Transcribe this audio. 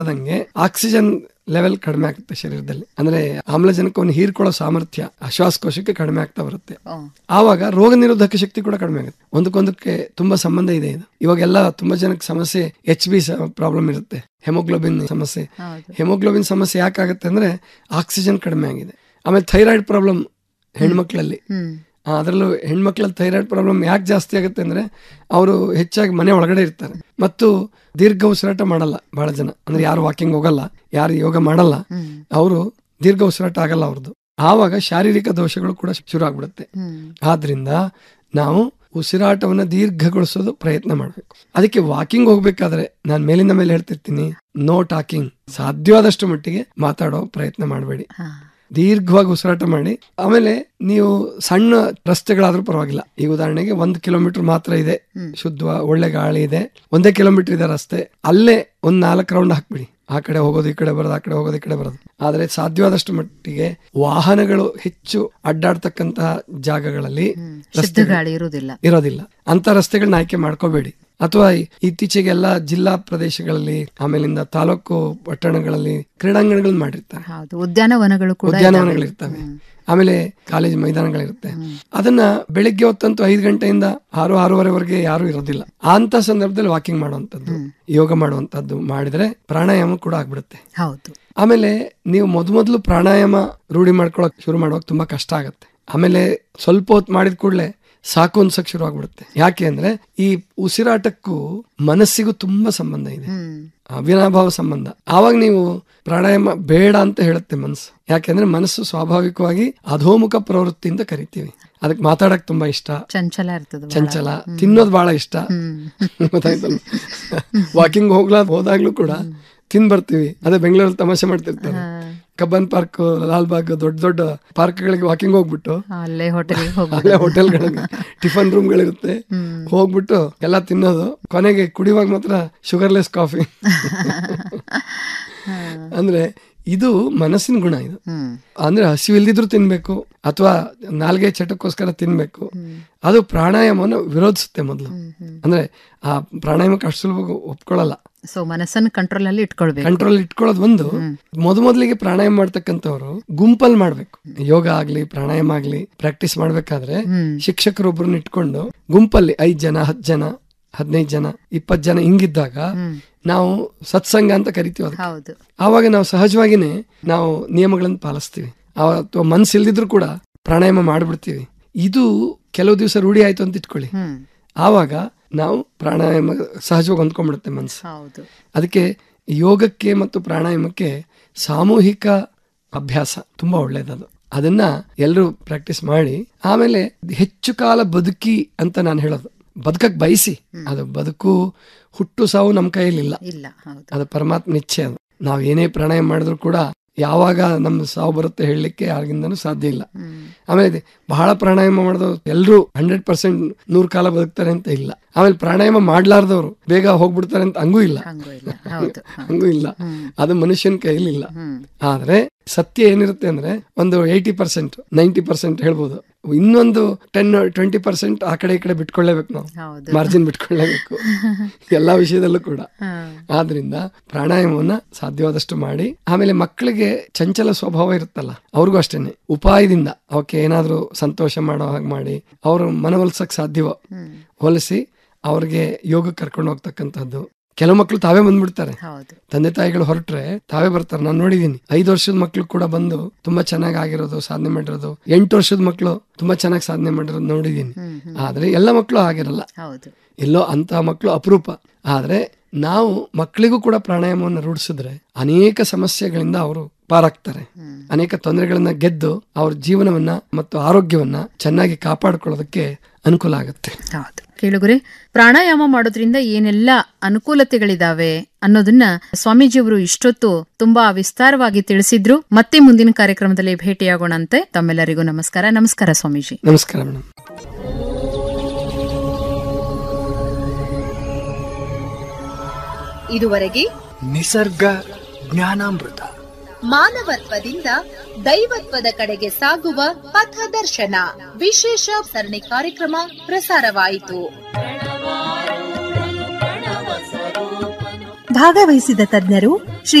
ಆದಂಗೆ oxygen level ಕಡಿಮೆ ಆಗುತ್ತೆ ಶರೀರದಲ್ಲಿ ಅಂದ್ರೆ ಆಮ್ಲಜನಕವನ್ನು ಹೀರ್ಕೊಳ್ಳೋ ಸಾಮರ್ಥ್ಯ ಶ್ವಾಸಕೋಶಕ್ಕೆ ಕಡಿಮೆ ಆಗ್ತಾ ಬರುತ್ತೆ ಓ, ಆವಾಗ ರೋಗ ನಿರೋಧಕ ಶಕ್ತಿ ಕೂಡ ಕಡಿಮೆ ಆಗುತ್ತೆ ಒಂದಕ್ಕೊಂದಕ್ಕೆ ತುಂಬಾ ಸಂಬಂಧ ಇದೆ ಇದು ಇವಾಗೆಲ್ಲ ತುಂಬಾ ಜನಕ್ಕೆ ಸಮಸ್ಯೆ ಎಚ್ ಬಿ ಪ್ರಾಬ್ಲಮ್ ಇರುತ್ತೆ ಹೆಮೋಗ್ಲೋಬಿನ್ ಸಮಸ್ಯೆ ಹೌದು ಹೆಮೋಗ್ಲೋಬಿನ್ ಸಮಸ್ಯೆ ಯಾಕಾಗುತ್ತೆ ಅಂದ್ರೆ ಆಕ್ಸಿಜನ್ ಕಡಿಮೆ ಆಗಿದೆ ಆಮೇಲೆ ಥೈರಾಯ್ಡ್ ಪ್ರಾಬ್ಲಮ್ ಹೆಣ್ಮಕ್ಳಲ್ಲಿ ಹ್ಮ್ ಆ, ಅದರಲ್ಲೂ ಹೆಣ್ಮಕ್ಳಲ್ಲಿ ಥೈರಾಯ್ಡ್ ಪ್ರಾಬ್ಲಮ್ ಯಾಕೆ ಜಾಸ್ತಿ ಆಗುತ್ತೆ ಅಂದ್ರೆ ಅವರು ಹೆಚ್ಚಾಗಿ ಮನೆ ಒಳಗಡೆ ಇರ್ತಾರೆ ಮತ್ತು ದೀರ್ಘ ಉಸಿರಾಟ ಮಾಡಲ್ಲ ಬಹಳ ಜನ ಅಂದ್ರೆ ಯಾರು ವಾಕಿಂಗ್ ಹೋಗಲ್ಲ ಯಾರು ಯೋಗ ಮಾಡಲ್ಲ ಹ್ಮ್ ಅವರು ದೀರ್ಘ ಉಸಿರಾಟ ಆಗಲ್ಲ ಅವ್ರದ್ದು ಆವಾಗ ಶಾರೀರಿಕ ದೋಷಗಳು ಕೂಡ ಶುರು ಆಗ್ಬಿಡುತ್ತೆ ಹ್ಮ್ ಆದ್ರಿಂದ ನಾವು ಉಸಿರಾಟವನ್ನ ದೀರ್ಘಗೊಳಿಸೋದು ಪ್ರಯತ್ನ ಮಾಡಬೇಕು ಅದಕ್ಕೆ ವಾಕಿಂಗ್ ಹೋಗ್ಬೇಕಾದ್ರೆ ನಾನು ಮೇಲಿಂದ ಮೇಲೆ ಹೇಳ್ತಿರ್ತೀನಿ ನೋ ಟಾಕಿಂಗ್ ಸಾಧ್ಯವಾದಷ್ಟು ಮಟ್ಟಿಗೆ ಮಾತಾಡೋ ಪ್ರಯತ್ನ ಮಾಡಬೇಡಿ ಹಾ ದೀರ್ಘವಾಗಿ ಉಸಿರಾಟ ಮಾಡಿ ಆಮೇಲೆ ನೀವು ಸಣ್ಣ ರಸ್ತೆಗಳಾದ್ರೂ ಪರವಾಗಿಲ್ಲ ಈಗ ಉದಾಹರಣೆಗೆ ಒಂದು ಕಿಲೋಮೀಟರ್ ಮಾತ್ರ ಇದೆ ಹ್ಮ್. ಶುದ್ಧ ಒಳ್ಳೆ ಗಾಳಿ ಇದೆ ಒಂದೇ ಕಿಲೋಮೀಟರ್ ಇದೆ ರಸ್ತೆ ಅಲ್ಲೇ ಒಂದ್ ನಾಲ್ಕು ರೌಂಡ್ ಹಾಕ್ಬಿಡಿ ಆ ಕಡೆ ಹೋಗೋದು ಈ ಕಡೆ ಬರೋದು ಆ ಕಡೆ ಹೋಗೋದು ಈ ಕಡೆ ಬರೋದು ಆದ್ರೆ ಸಾಧ್ಯವಾದಷ್ಟು ಮಟ್ಟಿಗೆ ವಾಹನಗಳು ಹೆಚ್ಚು ಅಡ್ಡಾಡ್ತಕ್ಕಂತಹ ಜಾಗಗಳಲ್ಲಿ ಹ್ಮ್ ಶುದ್ಧ ರಸ್ತೆಗಳು ಗಾಳಿ ಇರುವುದಿಲ್ಲ ಇರೋದಿಲ್ಲ ಅಂತ ರಸ್ತೆಗಳನ್ನ ಆಯ್ಕೆ ಮಾಡ್ಕೋಬೇಡಿ ಅಥವಾ ಇತ್ತೀಚೆಗೆಲ್ಲ ಜಿಲ್ಲಾ ಪ್ರದೇಶಗಳಲ್ಲಿ ಆಮೇಲಿಂದ ತಾಲೂಕು ಪಟ್ಟಣಗಳಲ್ಲಿ ಕ್ರೀಡಾಂಗಣಗಳನ್ನ ಮಾಡಿರ್ತಾರೆ ಹೌದು ಉದ್ಯಾನವನಗಳು ಕೂಡ ಉದ್ಯಾನವನಗಳಿರ್ತವೆ ಆಮೇಲೆ ಕಾಲೇಜ್ ಮೈದಾನಗಳಿರುತ್ತೆ ಅದನ್ನ ಬೆಳಿಗ್ಗೆ ಹೊತ್ತಂತೂ ಐದು ಗಂಟೆಯಿಂದ ಆರು ಆರೂವರೆವರೆಗೆ ಯಾರು ಇರೋದಿಲ್ಲ ಅಂತ ಸಂದರ್ಭದಲ್ಲಿ ವಾಕಿಂಗ್ ಮಾಡುವಂತದ್ದು ಯೋಗ ಮಾಡುವಂತದ್ದು ಮಾಡಿದ್ರೆ ಪ್ರಾಣಾಯಾಮ ಕೂಡ ಆಗ್ಬಿಡುತ್ತೆ ಹೌದು ಆಮೇಲೆ ನೀವು ಮೊದಲು ಪ್ರಾಣಾಯಾಮ ರೂಢಿ ಮಾಡ್ಕೊಳಕ್ ಶುರು ಮಾಡುವಾಗ ತುಂಬಾ ಕಷ್ಟ ಆಗತ್ತೆ ಆಮೇಲೆ ಸ್ವಲ್ಪ ಹೊತ್ತು ಮಾಡಿದ ಕೂಡಲೇ ಸಾಕು ಅನ್ಸಕ್ ಶುರು ಆಗ್ಬಿಡುತ್ತೆ ಯಾಕೆ ಅಂದ್ರೆ ಈ ಉಸಿರಾಟಕ್ಕೂ ಮನಸ್ಸಿಗೂ ತುಂಬಾ ಸಂಬಂಧ ಇದೆ ಹ್ಮ್ ಅವಿನಾಭಾವ ಸಂಬಂಧ ಆವಾಗ ನೀವು ಪ್ರಾಣಾಯಾಮ ಬೇಡ ಅಂತ ಹೇಳುತ್ತೆ ಮನಸ್ಸು ಯಾಕೆಂದ್ರೆ ಮನಸ್ಸು ಸ್ವಾಭಾವಿಕವಾಗಿ ಅಧೋಮುಖ ಪ್ರವೃತ್ತಿಯಿಂದ ಕರಿತೀವಿ ಅದಕ್ಕೆ ಮಾತಾಡಕ್ ತುಂಬಾ ಇಷ್ಟ ಚಂಚಲ ಇರ್ತದ ಬಹಳ. ಚಂಚಲ ತಿನ್ನೋದು ಬಹಳ ಇಷ್ಟ ಹ್ಮ್ ಗೊತ್ತಾಯ್ತಲ್ಲ ವಾಕಿಂಗ್ ಹೋಗ್ಲಾ ಹೋದಾಗ್ಲೂ ಕೂಡ ತಿಂದ್ ಬರ್ತೀವಿ ಅದೇ ಬೆಂಗಳೂರಲ್ಲಿ ತಮಾಷೆ ಮಾಡ್ತಿರ್ತಾರೆ ಹಾ. ಕಬ್ಬನ್ ಪಾರ್ಕ್ ಲಾಲ್ಬಾಗ್ ದೊಡ್ಡ ದೊಡ್ಡ ಪಾರ್ಕ್ಗಳಿಗೆ ವಾಕಿಂಗ್ ಹೋಗ್ಬಿಟ್ಟು ಅಲ್ಲೇ ಹೋಟೆಲ್ಗೆ ಹೋಗ್ಬೋದು ಅಲ್ಲೇ ಹೋಟೆಲ್ಗಳಿಗೆ ಟಿಫನ್ ರೂಮ್ಗಳಿರುತ್ತೆ ಹ್ಮ್ ಹೋಗ್ಬಿಟ್ಟು ಎಲ್ಲ ತಿನ್ನೋದು ಕೊನೆಗೆ ಕುಡಿಯುವಾಗ ಮಾತ್ರ ಶುಗರ್ಲೆಸ್ ಕಾಫಿ ಹಾ. ಅಂದ್ರೆ ಇದು ಮನಸ್ಸಿನ ಗುಣ ಇದು ಹ್ಮ್ ಅಂದ್ರೆ ಹಸಿವಿಲ್ದಿದ್ರು ತಿನ್ಬೇಕು ಅಥವಾ ನಾಲ್ಗೆ ಚಟಕ್ಕೋಸ್ಕರ ತಿನ್ಬೇಕು ಹ್ಮ್. ಅದು ಪ್ರಾಣಾಯಾಮವನ್ನು ವಿರೋಧಿಸುತ್ತೆ ಮೊದಲು ಹ್ಮ್ ಹ್ಮ್ ಅಂದ್ರೆ ಆ ಪ್ರಾಣಾಯಾಮಕ್ಕೆ ಅಷ್ಟು ಸುಲಭ ಒಪ್ಕೊಳ್ಳಲ್ಲ ಸೊ ಮನಸ್ಸನ್ನ ಕಂಟ್ರೋಲ್ ಅಲ್ಲಿ ಇಟ್ಕೊಳ್ಬೇಕು ಕಂಟ್ರೋಲ್ ಇಟ್ಕೊಳ್ಳೋದು ಒಂದು ಮೊದ ಮೊದಲಿಗೆ ಪ್ರಾಣಾಯಾಮ ಮಾಡ್ತಕ್ಕಂಥವ್ರು ಗುಂಪಲ್ಲಿ ಮಾಡ್ಬೇಕು ಯೋಗ ಆಗ್ಲಿ ಪ್ರಾಣಾಯಾಮ ಆಗ್ಲಿ ಪ್ರಾಕ್ಟೀಸ್ ಮಾಡ್ಬೇಕಾದ್ರೆ ಹ್ಮ್ ಶಿಕ್ಷಕರೊಬ್ಬರನ್ನ ಇಟ್ಕೊಂಡು ಗುಂಪಲ್ಲಿ ಐದ್ ಜನ ಹತ್ತು ಜನ ಹದಿನೈದು ಜನ ಇಪ್ಪತ್ತು ಜನ ಹಿಂಗಿದ್ದಾಗ ಹ್ಮ್ ನಾವು ಸತ್ಸಂಗ ಅಂತ ಕರಿತೀವಿ ಅದಕ್ಕೆ ಹೌದು ಆವಾಗ ನಾವು ಸಹಜವಾಗಿನೇ ನಾವು ನಿಯಮಗಳನ್ನು ಪಾಲಿಸ್ತೀವಿ ಆವ- ಅಥವಾ ಮನ್ಸು ಇಲ್ದಿದ್ರು ಕೂಡ ಪ್ರಾಣಾಯಾಮ ಮಾಡ್ಬಿಡ್ತೀವಿ ಇದು ಕೆಲವು ದಿವಸ ರೂಢಿ ಆಯ್ತು ಅಂತ ಇಟ್ಕೊಳ್ಳಿ ಹ್ಮ್ ಆವಾಗ ನಾವು ಪ್ರಾಣಾಯಾಮ ಸಹಜವಾಗಿ ಹೊಂದ್ಕೊಂಡ್ಬಿಡುತ್ತೆ ಮನ್ಸು ಹೌದು ಅದಕ್ಕೆ ಯೋಗಕ್ಕೆ ಮತ್ತು ಪ್ರಾಣಾಯಾಮಕ್ಕೆ ಸಾಮೂಹಿಕ ಅಭ್ಯಾಸ ತುಂಬಾ ಒಳ್ಳೇದದು ಅದನ್ನ ಎಲ್ಲರೂ ಪ್ರಾಕ್ಟೀಸ್ ಮಾಡಿ ಆಮೇಲೆ ಹೆಚ್ಚು ಕಾಲ ಬದುಕಿ ಅಂತ ನಾನು ಹೇಳೋದು ಬದುಕಕ್ ಬಯಸಿ ಅದು ಬದುಕು ಹುಟ್ಟು ಸಾವು ನಮ್ಮ ಕೈಯಲ್ಲಿಲ್ಲ ಇಲ್ಲ ಹೌದು ಅದು ಪರಮಾತ್ಮ ಇಚ್ಛೆ ಅದು ನಾವು ಏನೇ ಪ್ರಾಣಾಯಾಮ ಮಾಡಿದ್ರು ಕೂಡ ಯಾವಾಗ ನಮ್ಮ ಸಾವು ಬರುತ್ತೆ ಹೇಳಲಿಕ್ಕೆ ಯಾರಿಗಿಂದನೂ ಸಾಧ್ಯ ಇಲ್ಲ ಹ್ಮ್ ಆಮೇಲೆ ಇದೆ, ಬಹಳ ಪ್ರಾಣಾಯಾಮ ಮಾಡಿದವ್ರು ಎಲ್ಲರೂ ಹಂಡ್ರೆಡ್ ಪರ್ಸೆಂಟ್ ನೂರ್ ಕಾಲ ಬದುಕ್ತಾರೆ ಅಂತ ಇಲ್ಲ ಆಮೇಲೆ ಪ್ರಾಣಾಯಾಮ ಮಾಡ್ಲಾರ್ದವ್ರು ಬೇಗ ಹೋಗ್ಬಿಡ್ತಾರೆ ಅಂತ ಹಂಗೂ ಇಲ್ಲ ಹಂಗೂ ಇಲ್ಲ ಹೌದು ಹ. ಹಂಗೂ ಇಲ್ಲ ಹ್ಮ್ ಅದು ಮನುಷ್ಯನ ಕೈಯಲ್ಲಿ ಇಲ್ಲ ಹ್ಮ್ ಆದ್ರೆ ಸತ್ಯ ಏನಿರುತ್ತೆ ಅಂದ್ರೆ ಒಂದು ಏಯ್ಟಿ ಪರ್ಸೆಂಟ್ ನೈಂಟಿ ಪರ್ಸೆಂಟ್ ಹೇಳ್ಬೋದು ಇನ್ನೊಂದು ಟೆನ್ ಟ್ವೆಂಟಿ ಪರ್ಸೆಂಟ್ ಆ ಕಡೆ ಈ ಕಡೆ ಬಿಟ್ಕೊಳ್ಳೇಬೇಕು ನಾವು ಹೌದು ಮಾರ್ಜಿನ್ ಬಿಟ್ಕೊಳ್ಳೇಬೇಕು ಎಲ್ಲಾ ವಿಷಯದಲ್ಲೂ ಕೂಡ ಹಾ. ಆದ್ರಿಂದ ಪ್ರಾಣಾಯಾಮವನ್ನ ಸಾಧ್ಯವಾದಷ್ಟು ಮಾಡಿ ಆಮೇಲೆ ಮಕ್ಕಳಿಗೆ ಚಂಚಲ ಸ್ವಭಾವ ಇರುತ್ತಲ್ಲ ಅವ್ರಿಗೂ ಅಷ್ಟೇನೆ ಉಪಾಯದಿಂದ ಅವಕ್ಕೆ ಏನಾದ್ರೂ ಸಂತೋಷ ಮಾಡೋ ಹಾಗೆ ಮಾಡಿ ಅವ್ರ ಮನವೊಲಿಸಕ್ ಸಾಧ್ಯವೋ ಹ್ಮ್ ಹೋಲಿಸಿ ಅವ್ರಿಗೆ ಯೋಗಕ್ಕೆ ಕರ್ಕೊಂಡು ಹೋಗ್ತಕ್ಕಂಥದ್ದು ಕೆಲವು ಮಕ್ಕಳು ತಾವೇ ಬಂದ್ಬಿಡ್ತಾರೆ ಹೌದು ತಂದೆ ತಾಯಿಗಳು ಹೊರಟ್ರೆ ತಾವೇ ಬರ್ತಾರೆ ನಾನು ನೋಡಿದೀನಿ ಐದು ವರ್ಷದ ಮಕ್ಕಳು ಕೂಡ ಬಂದು ತುಂಬಾ ಚೆನ್ನಾಗಿ ಆಗಿರೋದು ಸಾಧನೆ ಮಾಡಿರೋದು ಎಂಟು ವರ್ಷದ ಮಕ್ಕಳು ತುಂಬಾ ಚೆನ್ನಾಗಿ ಸಾಧನೆ ಮಾಡಿರೋದು ನೋಡಿದೀನಿ ಹ್ಮ್ ಹ್ಮ್ ಆದ್ರೆ ಎಲ್ಲ ಮಕ್ಕಳು ಆಗಿರಲ್ಲ ಹೌದು ಎಲ್ಲೋ ಅಂತ ಮಕ್ಕಳು ಅಪರೂಪ ಆದ್ರೆ ನಾವು ಮಕ್ಕಳಿಗೂ ಕೂಡ ಪ್ರಾಣಾಯಾಮವನ್ನು ರೂಢಿಸಿದ್ರೆ ಅನೇಕ ಸಮಸ್ಯೆಗಳಿಂದ ಅವರು ಪಾರಾಗ್ತಾರೆ ಹ್ಮ್. ಅನೇಕ ತೊಂದರೆಗಳನ್ನ ಗೆದ್ದು ಅವ್ರ ಜೀವನವನ್ನ ಮತ್ತು ಆರೋಗ್ಯವನ್ನ ಚೆನ್ನಾಗಿ ಕಾಪಾಡಿಕೊಳ್ಳೋದಕ್ಕೆ ಅನುಕೂಲ ಆಗುತ್ತೆ ಹೌದು ಕೇಳುಗರೆ ಪ್ರಾಣಾಯಾಮ ಮಾಡೋದ್ರಿಂದ ಏನೆಲ್ಲ ಅನುಕೂಲತೆಗಳಿದಾವೆ ಅನ್ನೋದನ್ನ ಸ್ವಾಮೀಜಿಯವರು ಇಷ್ಟೊತ್ತು ತುಂಬಾ ವಿಸ್ತಾರವಾಗಿ ತಿಳಿಸಿದ್ರು ಮತ್ತೆ ಮುಂದಿನ ಕಾರ್ಯಕ್ರಮದಲ್ಲಿ ಭೇಟಿಯಾಗೋಣಂತೆ ತಮ್ಮೆಲ್ಲರಿಗೂ ನಮಸ್ಕಾರ ನಮಸ್ಕಾರ ಸ್ವಾಮೀಜಿ ನಮಸ್ಕಾರ ಮೇಡಮ್ ಇದುವರೆಗೆ ನಿಸರ್ಗ ಜ್ಞಾನಾಮೃತ ಮಾನವತ್ವದಿಂದ ದೈವತ್ವದ ಕಡೆಗೆ ಸಾಗುವ ಪಥದರ್ಶನ ವಿಶೇಷ ಸರಣಿ ಕಾರ್ಯಕ್ರಮ ಪ್ರಸಾರವಾಯಿತು ಭಾಗವಹಿಸಿದ ತಜ್ಞರು ಶ್ರೀ